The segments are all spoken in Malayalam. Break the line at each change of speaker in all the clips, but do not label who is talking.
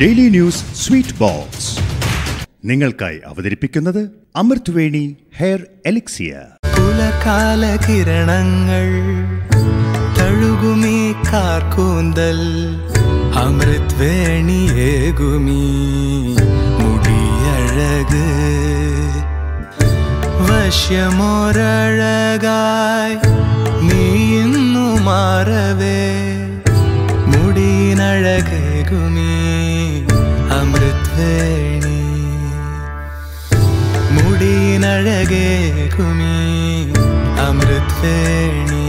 ഡെയിലി ന്യൂസ് സ്വീറ്റ് ബോക്സ് നിങ്ങൾക്കായി അവതരിപ്പിക്കുന്നത് അമൃത് വേണി ഹെയർ എലിക്സിയർ
പുലകാല കിരണങ്ങൾ തഴുകുമീ കാർക്കൂന്തൽ അമൃത് വേണിയേകുമീ മുടിയഴക് വശ്യമൊരഴകായി നീ ഇന്നു മാറവേ മുടിയിനഴകേകുമീ അമൃത് വേണി മുടിയിനഴകേകുമീ അമൃത് Veni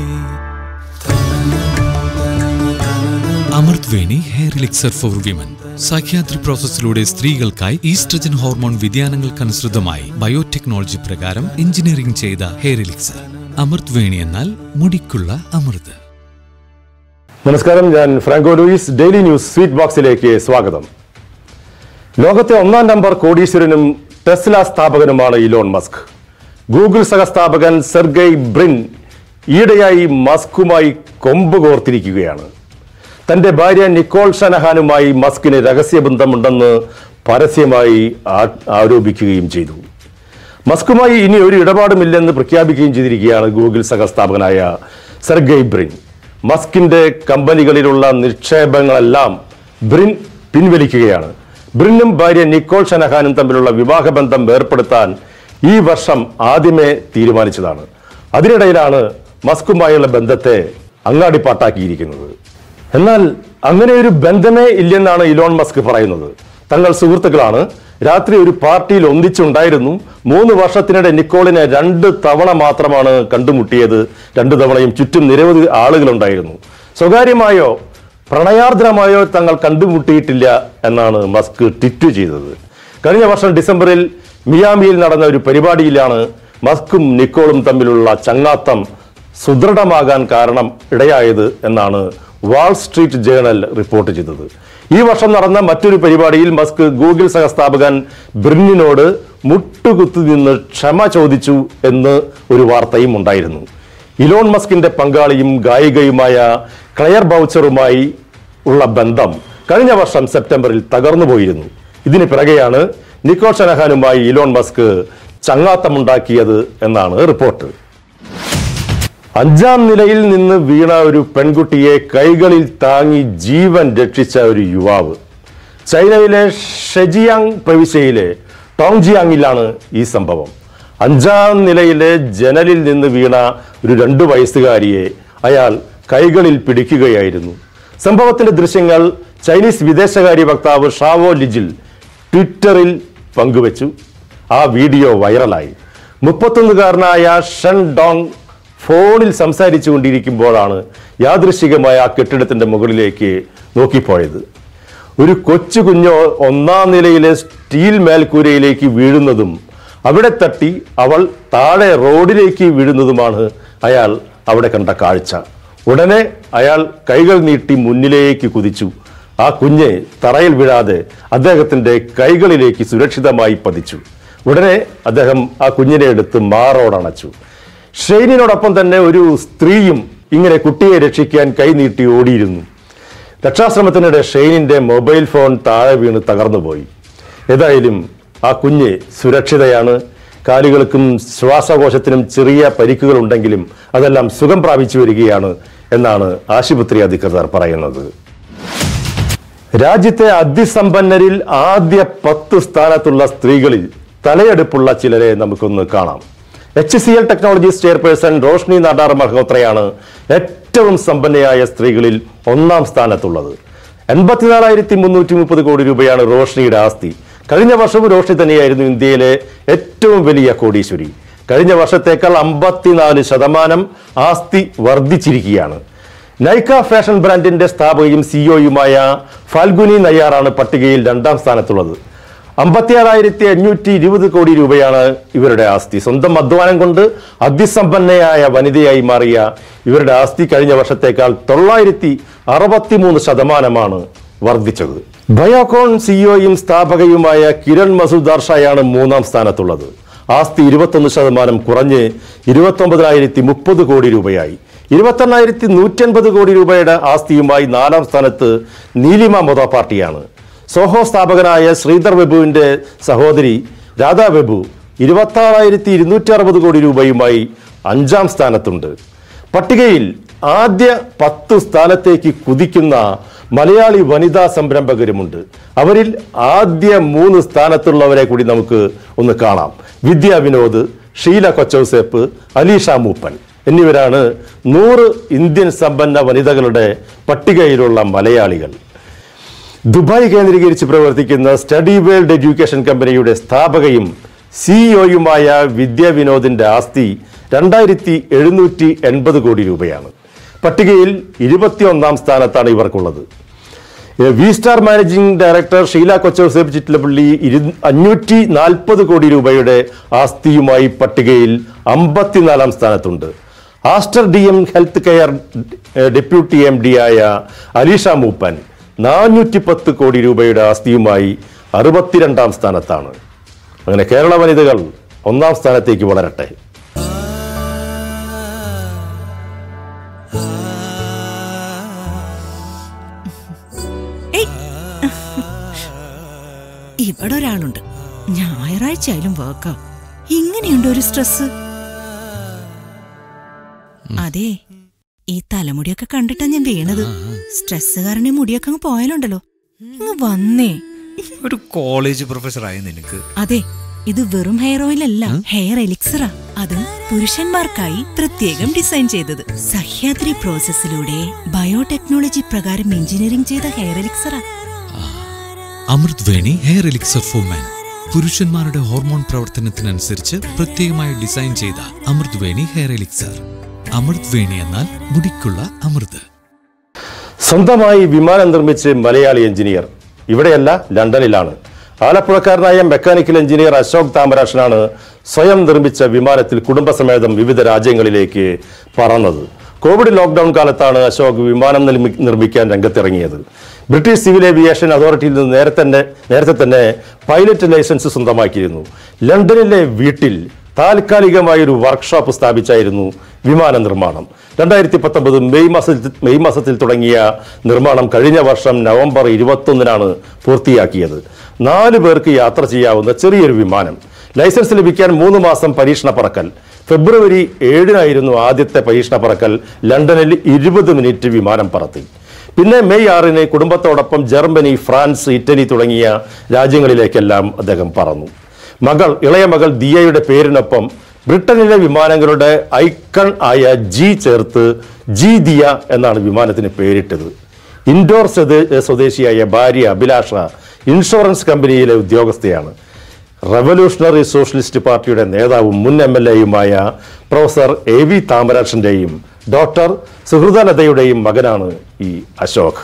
Amrut Veni hair elixir for women Sahyadri പ്രോസസ്സിലൂടെ സ്ത്രീകൾക്കായി ഈസ്ട്രജൻ ഹോർമോൺ വ്യതിയാനങ്ങൾക്കനുസൃതമായി ബയോടെക്നോളജി പ്രകാരം എഞ്ചിനീയറിംഗ് ചെയ്ത ഹെയർ എലിക്സർ അമൃത് വേണി എന്നാൽ മുടിക്കുള്ള അമൃത്
നമസ്കാരം ഞാൻ Franco Louis daily news sweet ബോക്സിലേക്ക് സ്വാഗതം ലോകത്തെ ഒന്നാം നമ്പർ കോടീശ്വരനും ടെസ്ല സ്ഥാപകനുമാണ് ഇലോൺ മസ്ക് ഗൂഗിൾ സഹസ്ഥാപകൻ സെർഗെയ് ബ്രിൻ ഈയിടെയായി മസ്കുമായി കൊമ്പ് കോർത്തിരിക്കുകയാണ് തന്റെ ഭാര്യ നിക്കോൾ ഷനഹാനുമായി മസ്കിന് രഹസ്യബന്ധമുണ്ടെന്ന് പരസ്യമായി ആ- ആരോപിക്കുകയും ചെയ്തു മസ്കുമായി ഇനി ഒരു ഇടപാടുമില്ലെന്ന് പ്രഖ്യാപിക്കുകയും ചെയ്തിരിക്കുകയാണ് ഗൂഗിൾ സഹസ്ഥാപകനായ സെർഗെയ് ബ്രിൻ മസ്കിന്റെ കമ്പനികളിലുള്ള നിക്ഷേപങ്ങളെല്ലാം ബ്രിൻ പിൻവലിക്കുകയാണ് ബ്രിന്നും ഭാര്യ നിക്കോൾ ഷനഹാനും തമ്മിലുള്ള വിവാഹബന്ധം ഏർപ്പെടുത്താൻ ഈ വർഷം ആദ്യമേ തീരുമാനിച്ചതാണ് അതിനിടയിലാണ് മസ്കുമായുള്ള ബന്ധത്തെ അങ്ങാടിപ്പാട്ടാക്കിയിരിക്കുന്നത് എന്നാൽ അങ്ങനെ ഒരു ബന്ധമേ ഇല്ലെന്നാണ് ഇലോൺ മസ്ക് പറയുന്നത് തങ്ങൾ സുഹൃത്തുക്കളാണ് രാത്രി ഒരു പാർട്ടിയിൽ ഒന്നിച്ചുണ്ടായിരുന്നു മൂന്ന് വർഷത്തിനിടെ നിക്കോളിനെ രണ്ട് തവണ മാത്രമാണ് കണ്ടുമുട്ടിയത് രണ്ടു തവണയും ചുറ്റും നിരവധി ആളുകളുണ്ടായിരുന്നു സ്വകാര്യമായോ പ്രണയാർദ്രമായോ തങ്ങൾ കണ്ടുമുട്ടിയിട്ടില്ല എന്നാണ് മസ്ക് ട്വിറ്റ് ചെയ്തത് കഴിഞ്ഞ വർഷം ഡിസംബറിൽ മിയാമിയിൽ നടന്ന ഒരു പരിപാടിയിലാണ് മസ്കും നിക്കോളും തമ്മിലുള്ള ചങ്ങാത്തം സുദൃഢമാകാൻ കാരണം ഇടയായത് എന്നാണ് വാൾ സ്ട്രീറ്റ് ജേണൽ റിപ്പോർട്ട് ചെയ്തത് ഈ വർഷം നടന്ന മറ്റൊരു പരിപാടിയിൽ മസ്ക് ഗൂഗിൾ സഹസ്ഥാപകൻ ബ്രിന്നിനോട് മുട്ടുകുത്തു നിന്ന് ക്ഷമ ചോദിച്ചു എന്ന് ഒരു വാർത്തയും ഉണ്ടായിരുന്നു ഇലോൺ മസ്കിന്റെ പങ്കാളിയും ഗായികയുമായ ക്ലയർ ബൗച്ചറുമായി ഉള്ള ബന്ധം കഴിഞ്ഞ വർഷം സെപ്റ്റംബറിൽ തകർന്നു പോയിരുന്നു ഇതിന് പിറകെയാണ് നിക്കോൾ ഷനഹാനുമായി ഇലോൺ മസ്ക് ചങ്ങാത്തമുണ്ടാക്കിയത് എന്നാണ് റിപ്പോർട്ട് അഞ്ചാം നിലയിൽ നിന്ന് വീണ ഒരു പെൺകുട്ടിയെ കൈകളിൽ താങ്ങി ജീവൻ രക്ഷിച്ച ഒരു യുവാവ് ചൈനയിലെ ഷെജിയാങ് പ്രവിശ്യയിലെ ടോങ്ജിയാങ്ങിലാണ് ഈ സംഭവം അഞ്ചാം നിലയിലെ ജനലിൽ നിന്ന് വീണ ഒരു രണ്ടു വയസ്സുകാരിയെ അയാൾ കൈകളിൽ പിടിക്കുകയായിരുന്നു സംഭവത്തിന്റെ ദൃശ്യങ്ങൾ ചൈനീസ് വിദേശകാര്യ വക്താവ് ഷാവോ ലിജിൽ ട്വിറ്ററിൽ പങ്കുവച്ചു ആ വീഡിയോ വൈറലായി മുപ്പത്തൊന്നുകാരനായ ഷൻ ഡോങ് ഫോണിൽ സംസാരിച്ചു കൊണ്ടിരിക്കുമ്പോഴാണ് യാദൃശികമായ ആ കെട്ടിടത്തിന്റെ മുകളിലേക്ക് നോക്കിപ്പോയത് ഒരു കൊച്ചു കുഞ്ഞോ ഒന്നാം നിലയിലെ സ്റ്റീൽ മേൽക്കൂരയിലേക്ക് വീഴുന്നതും അവിടെ തട്ടി അവൾ താഴെ റോഡിലേക്ക് വീഴുന്നതുമാണ് അയാൾ അവിടെ കണ്ട കാഴ്ച ഉടനെ അയാൾ കൈകൾ നീട്ടി മുന്നിലേക്ക് കുതിച്ചു ആ കുഞ്ഞ് തറയിൽ വീഴാതെ അദ്ദേഹത്തിന്റെ കൈകളിലേക്ക് സുരക്ഷിതമായി പതിച്ചു ഉടനെ അദ്ദേഹം ആ കുഞ്ഞിനെ എടുത്ത് മാറോടണച്ചു ഷെയ്നിനോടൊപ്പം തന്നെ ഒരു സ്ത്രീയും ഇങ്ങനെ കുട്ടിയെ രക്ഷിക്കാൻ കൈനീട്ടി ഓടിയിരുന്നു രക്ഷാശ്രമത്തിനിടെ ഷെയ്നിന്റെ മൊബൈൽ ഫോൺ താഴെ വീണ് തകർന്നുപോയി ഏതായാലും ആ കുഞ്ഞ് സുരക്ഷിതയാണ് കാലുകൾക്കും ശ്വാസകോശത്തിനും ചെറിയ പരിക്കുകൾ ഉണ്ടെങ്കിലും അതെല്ലാം സുഖം പ്രാപിച്ചു വരികയാണ് എന്നാണ് ആശുപത്രി അധികൃതർ പറയുന്നത് രാജ്യത്തെ അതിസമ്പന്നരിൽ ആദ്യ പത്ത് സ്ഥാനത്തുള്ള സ്ത്രീകളിൽ തലയെടുപ്പുള്ള ചിലരെ നമുക്കൊന്ന് കാണാം H C L technologies chairperson Roshni Nadar മൽഹോത്രയാണ് ഏറ്റവും സമ്പന്നയായ സ്ത്രീകളിൽ ഒന്നാം സ്ഥാനത്തുള്ളത് എൺപത്തിനാലായിരത്തി മുന്നൂറ്റി മുപ്പത് കോടി രൂപയാണ് റോഷ്നിയുടെ ആസ്തി കഴിഞ്ഞ വർഷവും റോഷ്നി തന്നെയായിരുന്നു ഇന്ത്യയിലെ ഏറ്റവും വലിയ കോടീശ്വരി കഴിഞ്ഞ വർഷത്തേക്കാൾ അമ്പത്തിനാല് ശതമാനം ആസ്തി വർദ്ധിച്ചിരിക്കുകയാണ് നൈക്ക ഫാഷൻ ബ്രാൻഡിന്റെ സ്ഥാപകയും സിഇഒയുമായ ഫാൽഗുനി നയ്യാറാണ് പട്ടികയിൽ രണ്ടാം സ്ഥാനത്തുള്ളത് അമ്പത്തിയാറായിരത്തി അഞ്ഞൂറ്റി ഇരുപത് കോടി രൂപയാണ് ഇവരുടെ ആസ്തി സ്വന്തം അധ്വാനം കൊണ്ട് അതിസമ്പന്നയായ വനിതയായി മാറിയ ഇവരുടെ ആസ്തി കഴിഞ്ഞ വർഷത്തേക്കാൾ തൊള്ളായിരത്തി അറുപത്തിമൂന്ന് ശതമാനമാണ് വർദ്ധിച്ചത് ബയോകോൺ സിഇഒയും സ്ഥാപകയുമായ കിരൺ മസൂദാർ ഷായാണ് മൂന്നാം സ്ഥാനത്തുള്ളത് ആസ്തി ഇരുപത്തൊന്ന് ശതമാനം കുറഞ്ഞ് ഇരുപത്തൊമ്പതിനായിരത്തി മുപ്പത് കോടി രൂപയായി ഇരുപത്തെണ്ണായിരത്തി നൂറ്റൻപത് കോടി രൂപയുടെ ആസ്തിയുമായി നാലാം സ്ഥാനത്ത് നീലിമ മൊത പാർട്ടിയാണ് സോഹോ സ്ഥാപകനായ ശ്രീധർ വെബുവിൻ്റെ സഹോദരി രാധാ വെബു ഇരുപത്താറായിരത്തി ഇരുന്നൂറ്റി അറുപത് കോടി രൂപയുമായി അഞ്ചാം സ്ഥാനത്തുണ്ട് പട്ടികയിൽ ആദ്യ പത്ത് സ്ഥാനത്തേക്ക് കുതിക്കുന്ന മലയാളി വനിതാ സംരംഭകരുമുണ്ട് അവരിൽ ആദ്യ മൂന്ന് സ്ഥാനത്തുള്ളവരെ കൂടി നമുക്ക് ഒന്ന് കാണാം വിദ്യ വിനോദ് ഷീല കൊച്ചൗസേപ്പ് അലീഷ മൂപ്പൻ എന്നിവരാണ് നൂറ് ഇന്ത്യൻ സമ്പന്ന വനിതകളുടെ പട്ടികയിലുള്ള മലയാളികൾ ദുബായ് കേന്ദ്രീകരിച്ച് പ്രവർത്തിക്കുന്ന സ്റ്റഡി വേൾഡ് എഡ്യൂക്കേഷൻ കമ്പനിയുടെ സ്ഥാപകയും സിഇഒയുമായ വിദ്യ വിനോദിന്റെ ആസ്തി രണ്ടായിരത്തി എഴുന്നൂറ്റി എൺപത് കോടി രൂപയാണ് പട്ടികയിൽ ഇരുപത്തിയൊന്നാം സ്ഥാനത്താണ് ഇവർക്കുള്ളത് ഏ, V star managing director Sheela Kochouseph Chittilappilly ഇരു അഞ്ഞൂറ്റി നാൽപ്പത് കോടി രൂപയുടെ ആസ്തിയുമായി പട്ടികയിൽ അമ്പത്തിനാലാം സ്ഥാനത്തുണ്ട് Aster D M health care ഏ, ഡെപ്യൂട്ടി എം ഡി ആയ അലീഷ മൂപ്പൻ നാനൂറ്റി പത്ത് കോടി രൂപയുടെ ആസ്തിയുമായി അറുപത്തിരണ്ടാം സ്ഥാനത്താണ് അങ്ങനെ കേരള വനിതകൾ ഒന്നാം സ്ഥാനത്തേക്ക് വളരട്ടെ
ഏയ്. ഇവിടെ ഒരാളുണ്ട് ഞായറാഴ്ച ആയാലും വർക്കാ ഇങ്ങനെയുണ്ട് ഒരു സ്ട്രെസ് അതെ ഈ തലമുടിയൊക്കെ കണ്ടിട്ടാ ഞാൻ വീണത് സ്ട്രെസ് കാരണം ഈ മുടിയൊക്കെ അങ്ങ് പോയാലുണ്ടല്ലോ ഇങ്ങ് വന്നേ
ഒരു കോളേജ് പ്രൊഫസറായ നിനക്ക്
അതെ ഇത് വെറും ഹെയർ ഓയിൽ അല്ല ഹെയർ എലിക്സറാ അത് പുരുഷന്മാർക്കായി പ്രത്യേകം ഡിസൈൻ ചെയ്തത് സഹ്യാദ്രി പ്രോസസ്സിലൂടെ ബയോടെക്നോളജി പ്രകാരം എഞ്ചിനീയറിംഗ് ചെയ്ത ഹെയർ എലിക്സറാ
Amrut Veni hair elixir for men പുരുഷന്മാരുടെ ഹോർമോൺ പ്രവർത്തനത്തിനനുസരിച്ച് പ്രത്യേകമായി ഡിസൈൻ ചെയ്ത അമൃത് വേണി ഹെയർ എലിക്സർ അമൃത് വേണി എന്നാൽ മുടിക്കുള്ള അമൃത്
സ്വന്തമായി വിമാനം നിർമ്മിച്ച് മലയാളി എഞ്ചിനീയർ ഇവിടെയല്ല ലണ്ടനിലാണ് ആലപ്പുഴക്കാരനായ മെക്കാനിക്കൽ എഞ്ചിനീയർ അശോക് താമരാഷനാണ് സ്വയം നിർമ്മിച്ച വിമാനത്തിൽ കുടുംബസമേതം വിവിധ രാജ്യങ്ങളിലേക്ക് പറന്നത് കോവിഡ് ലോക്ക്ഡൌൺ കാലത്താണ് അശോക് വിമാനം നിർമ്മി- നിർമ്മിക്കാൻ രംഗത്തിറങ്ങിയത് ബ്രിട്ടീഷ് സിവിൽ ഏവിയേഷൻ അതോറിറ്റിയിൽ നിന്ന് നേരത്തെ തന്നെ നേരത്തെ തന്നെ പൈലറ്റ് ലൈസൻസ് സ്വന്തമാക്കിയിരുന്നു ലണ്ടനിലെ വീട്ടിൽ താൽക്കാലികമായ ഒരു വർക്ക്ഷോപ്പ് സ്ഥാപിച്ചായിരുന്നു വിമാന നിർമ്മാണം രണ്ടായിരത്തി പത്തൊമ്പത് മെയ് മാസത്തിൽ മെയ് മാസത്തിൽ തുടങ്ങിയ നിർമ്മാണം കഴിഞ്ഞ വർഷം നവംബർ ഇരുപത്തൊന്നിനാണ് പൂർത്തിയാക്കിയത് നാല് പേർക്ക് യാത്ര ചെയ്യാവുന്ന ചെറിയൊരു വിമാനം ലൈസൻസ് ലഭിക്കാൻ മൂന്ന് മാസം പരീക്ഷണ പറക്കൽ ഫെബ്രുവരി ഏഴിനായിരുന്നു ആദ്യത്തെ പരീക്ഷണ പറക്കൽ ലണ്ടനിൽ ഇരുപത് മിനിറ്റ് വിമാനം പറത്തി പിന്നെ മെയ് ആറിന് കുടുംബത്തോടൊപ്പം ജർമ്മനി ഫ്രാൻസ് ഇറ്റലി തുടങ്ങിയ രാജ്യങ്ങളിലേക്കെല്ലാം അദ്ദേഹം പറന്നു മകൾ ഇളയ മകൾ ദിയയുടെ പേരിനൊപ്പം ബ്രിട്ടനിലെ വിമാനങ്ങളുടെ ഐക്കൺ ആയ ജി ചേർത്ത് ജി ദിയ എന്നാണ് വിമാനത്തിന് പേരിട്ടത് ഇൻഡോർ സ്വദേ- സ്വദേശിയായ ഭാര്യ അഭിലാഷ ഇൻഷുറൻസ് കമ്പനിയിലെ ഉദ്യോഗസ്ഥയാണ് റവല്യൂഷണറി സോഷ്യലിസ്റ്റ് പാർട്ടിയുടെ നേതാവും മുൻ എം എൽ എയുമായ പ്രൊഫസർ എ വി താമരാക്ഷന്റെയും ഡോക്ടർ സുഹൃദലതയുടെയും മകനാണ് ഈ അശോക്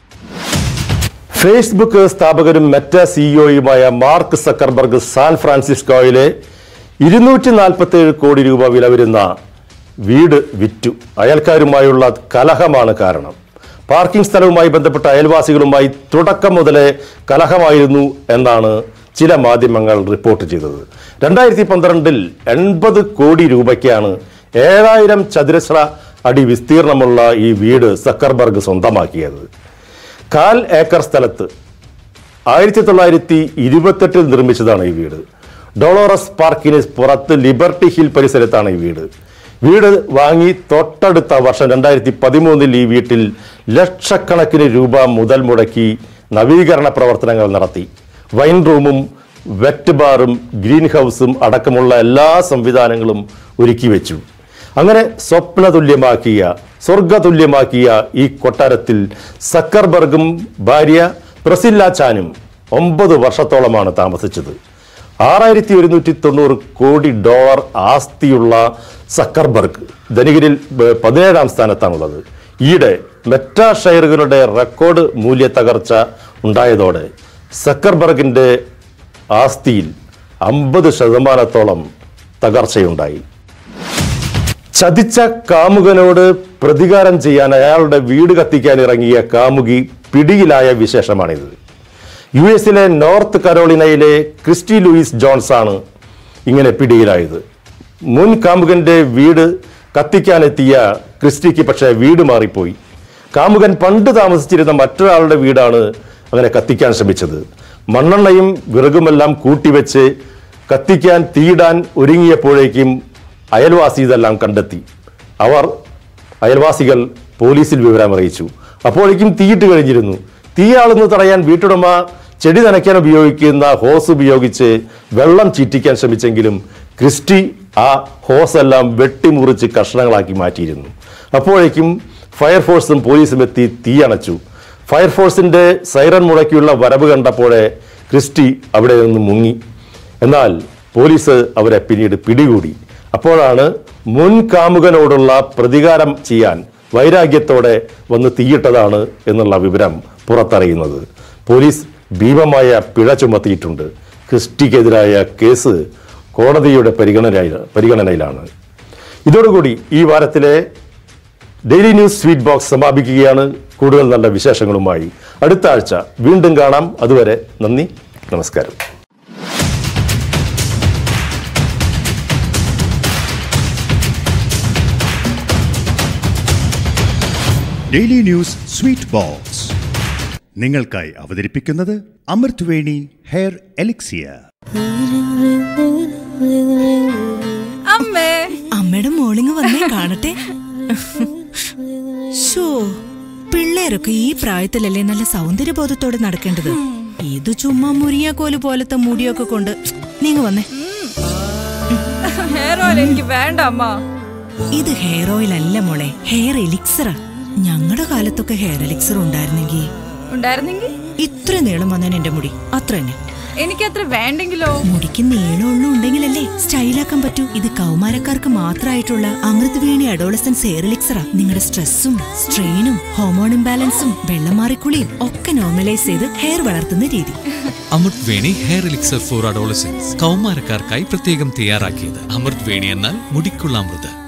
ഫേസ്ബുക്ക് സ്ഥാപകരും മെറ്റ സിഇഒയുമായ മാർക്ക് സക്കർബർഗ് സാൻ ഫ്രാൻസിസ്കോയിലെ ഇരുന്നൂറ്റി നാൽപ്പത്തി ഏഴ് കോടി രൂപ വില വരുന്ന വീട് വിറ്റു അയൽക്കാരുമായുള്ള കലഹമാണ് കാരണം പാർക്കിംഗ് സ്ഥലവുമായി ബന്ധപ്പെട്ട അയൽവാസികളുമായി തുടക്കം മുതലേ കലഹമായിരുന്നു എന്നാണ് ചില മാധ്യമങ്ങൾ റിപ്പോർട്ട് ചെയ്തത് രണ്ടായിരത്തി പന്ത്രണ്ടിൽ എൺപത് കോടി രൂപയ്ക്കാണ് ഏഴായിരം ചതുരശ്ര അടി വിസ്തീർണമുള്ള ഈ വീട് സക്കർബർഗ് സ്വന്തമാക്കിയത് കാൽ ഏക്കർ സ്ഥലത്ത് ആയിരത്തി തൊള്ളായിരത്തി ഇരുപത്തെട്ടിൽ നിർമ്മിച്ചതാണ് ഈ വീട് ഡോളോറസ് പാർക്കിന് പുറത്ത് ലിബർട്ടി ഹിൽ പരിസരത്താണ് ഈ വീട് വീട് വാങ്ങി തൊട്ടടുത്ത വർഷം രണ്ടായിരത്തി പതിമൂന്നിൽ ഈ വീട്ടിൽ ലക്ഷക്കണക്കിന് രൂപ മുതൽ മുടക്കി നവീകരണ പ്രവർത്തനങ്ങൾ നടത്തി വൈൻ റൂമും വെറ്റ് ബാറും ഗ്രീൻ ഹൗസും അടക്കമുള്ള എല്ലാ സംവിധാനങ്ങളും ഒരുക്കി വെച്ചു അങ്ങനെ സ്വപ്നതുല്യമാക്കിയ സ്വർഗതുല്യമാക്കിയ ഈ കൊട്ടാരത്തിൽ സക്കർബർഗും ഭാര്യ പ്രസില്ല ചാനും ഒമ്പത് വർഷത്തോളമാണ് താമസിച്ചത് ആറായിരത്തി ഒരുന്നൂറ്റി തൊണ്ണൂറ് കോടി ഡോളർ ആസ്തിയുള്ള സക്കർബർഗ് ധനികരിൽ ബ- പതിനേഴാം സ്ഥാനത്താണുള്ളത് ഈയിടെ മെറ്റാ ഷെയറുകളുടെ റെക്കോർഡ് മൂല്യ തകർച്ച ഉണ്ടായതോടെ സക്കർബർഗിന്റെ ആസ്തിയിൽ അമ്പത് ശതമാനത്തോളം തകർച്ചയുണ്ടായി ചതിച്ച കാമുകനോട് പ്രതികാരം ചെയ്യാൻ അയാളുടെ വീട് കത്തിക്കാൻ ഇറങ്ങിയ കാമുകി പിടിയിലായ വിശേഷമാണിത് യു എസിലെ നോർത്ത് കരോളിനയിലെ ക്രിസ്റ്റി ലൂയിസ് ജോൺസ് ആണ് ഇങ്ങനെ പിടിയിലായത് മുൻ കാമുകന്റെ വീട് കത്തിക്കാനെത്തിയ ക്രിസ്റ്റിക്ക് പക്ഷേ വീട് മാറിപ്പോയി കാമുകൻ പണ്ട് താമസിച്ചിരുന്ന മറ്റൊരാളുടെ വീടാണ് അങ്ങനെ കത്തിക്കാൻ ശ്രമിച്ചത് മണ്ണെണ്ണയും വിറകുമെല്ലാം കൂട്ടിവെച്ച് കത്തിക്കാൻ തീയിടാൻ ഒരുങ്ങിയപ്പോഴേക്കും അയൽവാസി ഇതെല്ലാം കണ്ടെത്തി അവർ അയൽവാസികൾ പോലീസിൽ വിവരം അറിയിച്ചു അപ്പോഴേക്കും തീയിട്ട് കഴിഞ്ഞിരുന്നു തീയാളെന്ന് തടയാൻ വീട്ടുടമ ചെടി നനയ്ക്കാൻ ഉപയോഗിക്കുന്ന ഹോസ് ഉപയോഗിച്ച് വെള്ളം ചീറ്റിക്കാൻ ശ്രമിച്ചെങ്കിലും ക്രിസ്റ്റി ആ ഹോസ് എല്ലാം വെട്ടിമുറിച്ച് കഷ്ണങ്ങളാക്കി മാറ്റിയിരുന്നു അപ്പോഴേക്കും ഫയർഫോഴ്സും പോലീസും എത്തി തീയണച്ചു ഫയർഫോഴ്സിന്റെ സൈറൻ മുഴക്കിയുള്ള വരവ് കണ്ടപ്പോഴേ ക്രിസ്റ്റി അവിടെ നിന്ന് മുങ്ങി എന്നാൽ പോലീസ് അവരെ പിന്നീട് പിടികൂടി അപ്പോഴാണ് മുൻ കാമുകനോടുള്ള പ്രതികാരം ചെയ്യാൻ വൈരാഗ്യത്തോടെ വന്ന് തീയിട്ടതാണ് എന്നുള്ള വിവരം പുറത്തറിയുന്നത് പോലീസ് ഭീമമായ പിഴ ചുമത്തിയിട്ടുണ്ട് ക്രിസ്റ്റിക്കെതിരായ കേസ് കോടതിയുടെ പരിഗണന പരിഗണനയിലാണ് ഇതോടുകൂടി ഈ വാരത്തിലെ ഡെയിലി ന്യൂസ് സ്വീറ്റ് ബോക്സ് സമാപിക്കുകയാണ് കൂടുതൽ നല്ല വിശേഷങ്ങളുമായി അടുത്ത ആഴ്ച വീണ്ടും കാണാം അതുവരെ നന്ദി നമസ്കാരം
ഡെയിലി ന്യൂസ് സ്വീറ്റ് ബോക്സ് നിങ്ങൾക്കായി അവതരിപ്പിക്കുന്നത് അമൃത് വേണി ഹെയർ എലിക്സിയ
അമ്മേ
അമ്മയുടെ മോളിങ് വന്നേ കാണട്ടെ ഷോ പിള്ളേരൊക്കെ ഈ പ്രായത്തിലല്ലേ നല്ല സൗന്ദര്യബോധത്തോടെ നടക്കേണ്ടത് ഇത് ചുമ്മാ മുരിയാക്കോല് പോലത്തെ മുടിയൊക്കെ കൊണ്ട് നീങ്ങ വന്നേ
ഹെയർ ഓയിൽ എനിക്ക് വേണ്ട അമ്മ
ഇത് ഹെയർ ഓയിൽ അല്ല മോളെ ഹെയർ എലിക്സറാ ഞങ്ങളുടെ കാലത്തൊക്കെ ഹെയർ എലിക്സർ ഉണ്ടായിരുന്നെങ്കിൽ
ഉണ്ടായിരുന്നെങ്കിൽ
ഇത്ര നീളം വന്നേനെ എന്റെ മുടി അത്ര തന്നെ
എനിക്കത്ര വേണ്ടെങ്കിലോ
മുടിക്ക് നീളമുള്ള ഉണ്ടെങ്കിലല്ലേ സ്റ്റൈലാക്കാൻ പറ്റൂ ഇത് കൗമാരക്കാർക്ക് മാത്രമായിട്ടുള്ള അമൃത് വേണി അഡോളസൻസ് ഹെയർ എലിക്സറാ നിങ്ങളുടെ സ്ട്രെസ്സും സ്ട്രെയിനും ഹോമോൺ ഇംബാലൻസും വെള്ളം മാറിക്കുളിയും ഒക്കെ നോർമലൈസ് ചെയ്ത് ഹെയർ വളർത്തുന്ന രീതി
Amrut Veni hair elixir for adolescence കൗമാരക്കാർക്കായി പ്രത്യേകം തയ്യാറാക്കിയത് അമൃത് വേണി എന്നാൽ മുടിക്കുള്ള അമൃത്